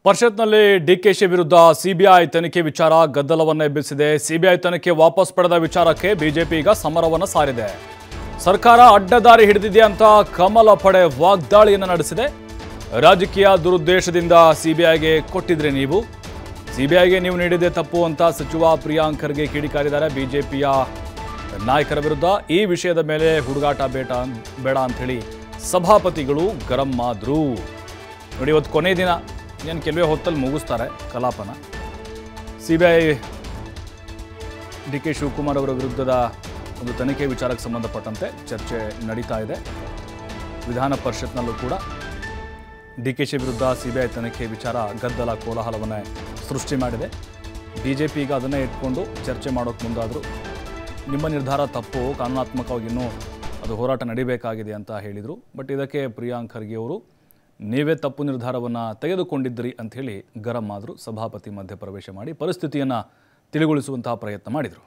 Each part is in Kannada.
ಪರಿಷತ್ನಲ್ಲಿ ಡಿಕೆಶಿ ವಿರುದ್ಧ ಸಿಬಿಐ ತನಿಖೆ ವಿಚಾರ ಗದ್ದಲವನ್ನು ಎಬ್ಬಿಸಿದೆ ಸಿಬಿಐ ತನಿಖೆ ವಾಪಸ್ ಪಡೆದ ವಿಚಾರಕ್ಕೆ ಬಿಜೆಪಿ ಈಗ ಸಮರವನ್ನು ಸಾರಿದೆ ಸರ್ಕಾರ ಅಡ್ಡದಾರಿ ಹಿಡಿದಿದೆ ಅಂತ ಕಮಲ ಪಡೆ ವಾಗ್ದಾಳಿಯನ್ನು ನಡೆಸಿದೆ ರಾಜಕೀಯ ದುರುದ್ದೇಶದಿಂದ ಸಿಬಿಐಗೆ ಕೊಟ್ಟಿದ್ರಿ ನೀವು ಸಿಬಿಐಗೆ ನೀವು ನೀಡಿದೆ ತಪ್ಪು ಅಂತ ಸಚಿವ ಪ್ರಿಯಾಂಕ್ ಖರ್ಗೆ ಕಿಡಿಕಾರಿದ್ದಾರೆ ಬಿಜೆಪಿಯ ನಾಯಕರ ವಿರುದ್ಧ ಈ ವಿಷಯದ ಮೇಲೆ ಹುಡುಗಾಟ ಬೇಟ ಬೇಡ ಅಂಥೇಳಿ ಸಭಾಪತಿಗಳು ಗರಂ ಆದ್ರು ನೋಡಿ ಇವತ್ತು ಕೊನೆ ದಿನ ಏನು ಕೆಲವೇ ಹೊತ್ತಲ್ಲಿ ಮುಗಿಸ್ತಾರೆ ಕಲಾಪನ C B I D K Shivakumar ಅವರ ವಿರುದ್ಧದ ಒಂದು ತನಿಖೆ ವಿಚಾರಕ್ಕೆ ಸಂಬಂಧಪಟ್ಟಂತೆ ಚರ್ಚೆ ನಡೀತಾ ಇದೆ ವಿಧಾನ ಪರಿಷತ್ನಲ್ಲೂ ಕೂಡ ಡಿ ಕೆ ಶಿ ವಿರುದ್ಧ ಸಿ ಬಿ ಐ ತನಿಖೆ ವಿಚಾರ ಗದ್ದಲ ಕೋಲಾಹಲವನ್ನೇ ಸೃಷ್ಟಿ ಮಾಡಿದೆ ಬಿ ಜೆ ಪಿ ಈಗ ಅದನ್ನೇ ಇಟ್ಕೊಂಡು ಚರ್ಚೆ ಮಾಡೋಕ್ಕೆ ಮುಂದಾದರು ನಿಮ್ಮ ನಿರ್ಧಾರ ತಪ್ಪು ಕಾನೂನಾತ್ಮಕವಾಗಿ ಇನ್ನೂ ಅದು ಹೋರಾಟ ನಡಿಬೇಕಾಗಿದೆ ಅಂತ ಹೇಳಿದರು ಬಟ್ ಇದಕ್ಕೆ ಪ್ರಿಯಾಂಕ್ ಖರ್ಗೆ ಅವರು ನೀವೇ ತಪ್ಪು ನಿರ್ಧಾರವನ್ನು ತೆಗೆದುಕೊಂಡಿದ್ರಿ ಅಂಥೇಳಿ ಗರಂ ಆದರು ಸಭಾಪತಿ ಮಧ್ಯ ಪ್ರವೇಶ ಮಾಡಿ ಪರಿಸ್ಥಿತಿಯನ್ನು ತಿಳಿಗೊಳಿಸುವಂತಹ ಪ್ರಯತ್ನ ಮಾಡಿದರು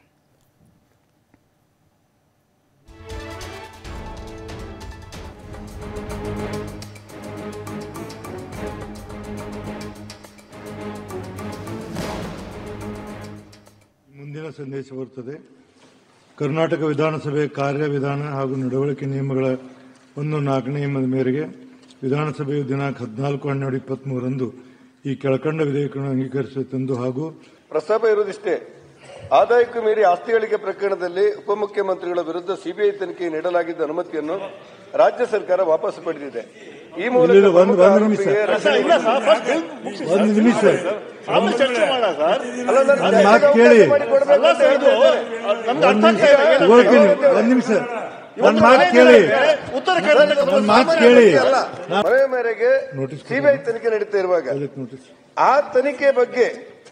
ಮುಂದಿನ ಸಂದೇಶ ಬರುತ್ತದೆ ಕರ್ನಾಟಕ ವಿಧಾನಸಭೆ ಕಾರ್ಯವಿಧಾನ ಹಾಗೂ ನಡವಳಿಕೆ ನಿಯಮಗಳ ಒಂದು ನಾಲ್ಕನೇ ನಿಯಮದ ಮೇರೆಗೆ ವಿಧಾನಸಭೆಯು ದಿನಾಂಕ ಹದಿನಾಲ್ಕು ಹನ್ನೆರಡು ಇಪ್ಪತ್ಮೂರರಂದು ಈ ಕೆಳಕಂಡ ವಿಧೇಯಕಗಳನ್ನು ಅಂಗೀಕರಿಸುತ್ತೆಂದು ಹಾಗೂ ಪ್ರಸ್ತಾಪ ಇರುವುದಿಷ್ಟೇ ಆದಾಯಕ್ಕೂ ಮೀರಿ ಆಸ್ತಿ ಗಳಿಕೆ ಪ್ರಕರಣದಲ್ಲಿ ಉಪಮುಖ್ಯಮಂತ್ರಿಗಳ ವಿರುದ್ಧ ಸಿಬಿಐ ತನಿಖೆ ನೀಡಲಾಗಿದ್ದ ಅನುಮತಿಯನ್ನು ರಾಜ್ಯ ಸರ್ಕಾರ ವಾಪಸ್ ಪಡೆದಿದೆ ಈ ಮೂಲಕ ಇಲ್ಲ, ಒಂದು- ಪ್ರಮುಖ ಒಂದು ನಿಮಿಷ. ಆರೋಪಿಗೆ ಒಂದು ನಿಮಿಷ ಆಮೇಲೆ ಚರ್ಚೆ ಮಾಡೋಣ ಸರ್ ಅಲ್ಲ, ನಾನು ನನ್ನ ಮಾತು ಕೇಳಿ. ಮಾಡಿಕೊಡ್ಬೇಕು ಅಂತ ಇದು ಹೇಳ್ತಾ ನಮ್ಗೆ ಅರ್ಥ ಆಗ್ತಾ ಇಲ್ಲ ಏನು ತಗೊಳ್ತೀನಿ ಒಂದು ನಿಮಿಷ ನನ್ನ ಮಾತು ಕೇಳಿ ಉತ್ತರ ಕೇಳಬೇಕು ನನ್ನ ಮಾತು ಕೇಳಿ ಅಲ್ಲ ಮನವಿ ಮೇರೆಗೆ ನೋಟಿಸ್ ಸಿಬಿಐ ತನಿಖೆ ನಡೀತಾ ಇರುವಾಗ ಅದಕ್ಕೆ ನೋಟಿಸ್ ಆ ತನಿಖೆ ಬಗ್ಗೆ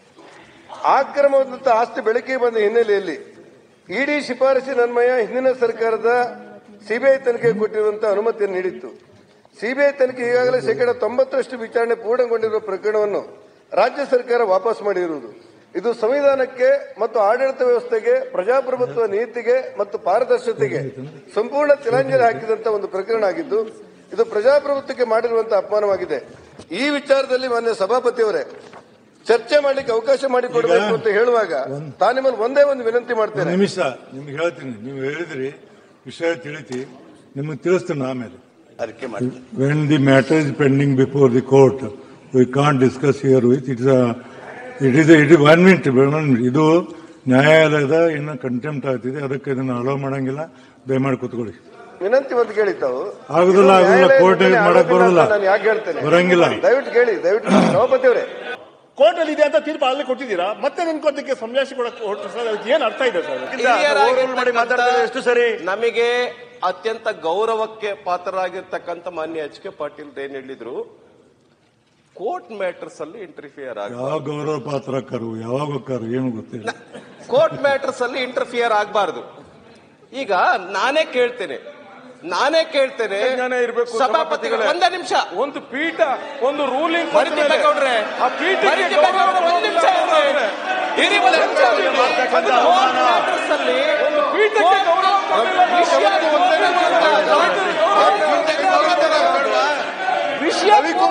ಆಕ್ರಮವಾದಂತಹ ಆಸ್ತಿ ಬೆಳಕಿಗೆ ಬಂದ ಹಿನ್ನೆಲೆಯಲ್ಲಿ ಇಡಿ ಶಿಫಾರಸಿನನ್ವಯ ಹಿಂದಿನ ಸರ್ಕಾರದ ಸಿಬಿಐ ತನಿಖೆ ಕೊಟ್ಟಿರುವಂತಹ ಅನುಮತಿಯನ್ನು ನೀಡಿತ್ತು ಸಿಬಿಐ ತನಿಖೆ ಈಗಾಗಲೇ ಶೇಕಡ ತೊಂಬತ್ತರಷ್ಟು ವಿಚಾರಣೆ ಪೂರ್ಣಗೊಂಡಿರುವ ಪ್ರಕರಣವನ್ನು ರಾಜ್ಯ ಸರ್ಕಾರ ವಾಪಸ್ ಮಾಡಿರುವುದು ಇದು ಸಂವಿಧಾನಕ್ಕೆ ಮತ್ತು ಆಡಳಿತ ವ್ಯವಸ್ಥೆಗೆ ಪ್ರಜಾಪ್ರಭುತ್ವ ನೀತಿಗೆ ಮತ್ತು ಪಾರದರ್ಶಕತೆಗೆ ಸಂಪೂರ್ಣ ತಿಲಾಂಜಲಿ ಹಾಕಿದಂತ ಒಂದು ಪ್ರಕರಣ ಆಗಿದ್ದು ಇದು ಪ್ರಜಾಪ್ರಭುತ್ವಕ್ಕೆ ಮಾಡಿರುವಂತಹ ಅಪಮಾನವಾಗಿದೆ ಈ ವಿಚಾರದಲ್ಲಿ ಮಾನ್ಯ ಸಭಾಪತಿಯವರೇ ಚರ್ಚೆ ಮಾಡ್ಲಿಕ್ಕೆ ಅವಕಾಶ ಮಾಡಿಕೊಡಬೇಕು ಅಂತ ಹೇಳುವಾಗ ತಾನು ನಿಮ್ಮಲ್ಲಿ ಒಂದೇ ಒಂದು ವಿನಂತಿ ಒಂದು ಮಾಡ್ತೇನೆ ನಿಮಿಷ ನಿಮ್ಗೆ ಹೇಳ್ತೀನಿ ನೀವು ಹೇಳಿದ್ರಿ ವಿಷಯ ತಿಳಿತಿ ನಿಮಗೆ ತಿಳಿಸ್ತೀನಿ ಆಮೇಲೆ ಅರಿಕೆ ಮಾಡಿ when the matter is pending before the court, we can't discuss here with, it is a, it is a, it is one minute, one minute. ಇದು ನ್ಯಾಯಾಲಯದ ಇನ್ನು ಕಂಟೆಂಪ್ಟ್ ಆಗ್ತಿದೆ ಅದಕ್ಕೆ ಇದನ್ನ ಅಲೋ ಮಾಡಂಗಿಲ್ಲ ದಯಮಾಡಿ ಕೂತ್ಕೊಳ್ಳಿ ವಿನಂತಿ ಒಂದು ಕೇಳಿತಾವು ಆಗುದಿಲ್ಲ, ಆಗುದಿಲ್ಲ, court ಅಲ್ಲಿ ಮಾಡಕ್ ಬರೋದಿಲ್ಲ. ನಾನು ಯಾಕೆ ಹೇಳ್ತೇನೆ ಬರಂಗಿಲ್ಲ. ದಯವಿಟ್ಟು ಕೇಳಿ ದಯವಿಟ್ಟು ಸಭಾಪತಿ ಅವರೇ ಕೋರ್ಟ್ ಅಲ್ಲಿ ಇದೆ ಅಂತ ತೀರ್ಪು ಅಲ್ಲಿ ಕೊಟ್ಟಿದ್ದೀರಾ ಮತ್ತೆ ನನ್ಕೋದಕ್ಕೆ ಸಂನ್ಯಾಸಿ ಕೊಡಕ್ಕೆ ಹೊರಟು ಸರ್ ಅದಕ್ಕೆ ಏನ್ ಅರ್ಥ ಇದೆ ಸರ್ ಎಷ್ಟು ಸರಿ ನಮಗೆ ಅತ್ಯಂತ ಗೌರವಕ್ಕೆ ಪಾತ್ರರಾಗಿರ್ತಕ್ಕಂಥ ಮಾನ್ಯ ಎಚ್ ಕೆ ಪಾಟೀಲ್ ಏನ್ ಹೇಳಿದ್ರು ಕೋರ್ಟ್ ಮ್ಯಾಟರ್ಸ್ ಅಲ್ಲಿ ಇಂಟರ್ಫಿಯರ್ ಆಗ ಯಾವ ಗೌರವ ಪಾತ್ರ ಕರು ಯಾವಾಗ ಹೋಗ್ತಾರು ಏನು ಗೊತ್ತಿಲ್ಲ ಕೋರ್ಟ್ ಮ್ಯಾಟರ್ಸ್ ಅಲ್ಲಿ ಇಂಟರ್ಫಿಯರ್ ಆಗಬಾರ್ದು ಈಗ ನಾನೇ ಕೇಳ್ತೇನೆ ನಾನೇ ಕೇಳ್ತೇನೆ ಜ್ಞಾನ ಇರ್ಬೇಕು ಸಭಾಪತಿಗಳು ಸಭಾಪತಿಗಳೇ. ಒಂದೇ ನಿಮಿಷ ಒಂದು ಪೀಠ ಒಂದು ರೂಲಿಂಗ್ ಮರಿತಿಪ್ಪೇಗೌಡ್ರೆ ಆ ಪೀಠಕ್ಕೆ ಮರಿತಿಪ್ಪೇಗೌಡ್ರೆ ಗೌರವ ಒಂದ್ ನಿಮಿಷ ಕೊಡೋದಿಲ್ಲ ಇರ್ರಿ. ಇರಿ ಒಂದ್ ನಿಮಿಷ ಇರ್ರಿ. ಮಾಡ್ತಕ್ಕಂಥ ಕೋರ್ಟ್ ಮ್ಯಾಟರ್ಸ್ ಅಲ್ಲಿ ಪೀಠಕ್ಕೆ ಗೌರವ ಕೊಡೋದಿಲ್ಲ. ವಿಷಯ ವಿಷಯ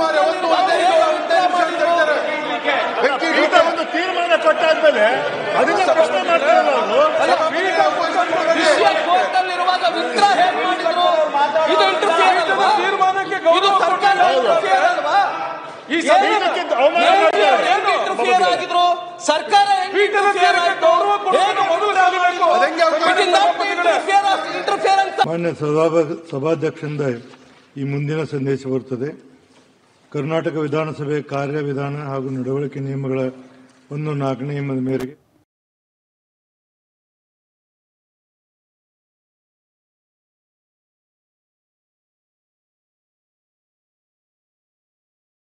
ಈಗ ಒಂದು ತೀರ್ಮಾನ ಕೊಟ್ಟಾದ್ಮೇಲೆ ಅದನ್ನ ಪ್ರಶ್ನೆ ಮಾಡ್ತಾರಲ್ಲ ಅವರು ವಿಷಯ ಕೋರ್ಟ್ ಅಲ್ಲಿರುವಾಗ ವಿಗ್ರಹ ಹೇಗೆ ಮಾಡಿದ್ರು ಇದು ಇಂಟರ್ಫಿಯರ್ ಅಲ್ವಾ ತೀರ್ಮಾನಕ್ಕೆ ಇದು ಗೌರವ ಸರ್ಕಾರ ಇಂಟರ್ಫಿಯರ್ ಅಲ್ವಾ ಈ ಏನು? ಪೀಠಕ್ಕೆ ಅವಮಾನ ಏನು ಮಾಡ್ತಾರೆ. ಹೆಂಗ್ ಇಂಟರ್ಫಿಯರ್ ಆಗಿದ್ರು ಸರ್ಕಾರ ಹೆಂಗ್ ಪೀಠದ ಇಂಟರ್ಫಿಯರ್ ತೀರ್ಪಿಗೆ ಆಯ್ತು ಗೌರವ ಕೊಡೋದು ಹೇಗೆ ಮೊದಲು ಆಗಬೇಕು. ಅದೆಂಗೆ ಆಗ್ತದೆ? It is not interference- interference ಮಾನ್ಯ ಸಭಾ ಸಭಾಧ್ಯಕ್ಷರಿಂದ ಈ ಮುಂದಿನ ಸಂದೇಶ ಬರುತ್ತದೆ ಕರ್ನಾಟಕ ವಿಧಾನಸಭೆ ಕಾರ್ಯವಿಧಾನ ಹಾಗೂ ನಡವಳಿಕೆ ನಿಯಮಗಳ ಒಂದು ನಾಲ್ಕನೇ ನಿಯಮದ ಮೇರೆಗೆ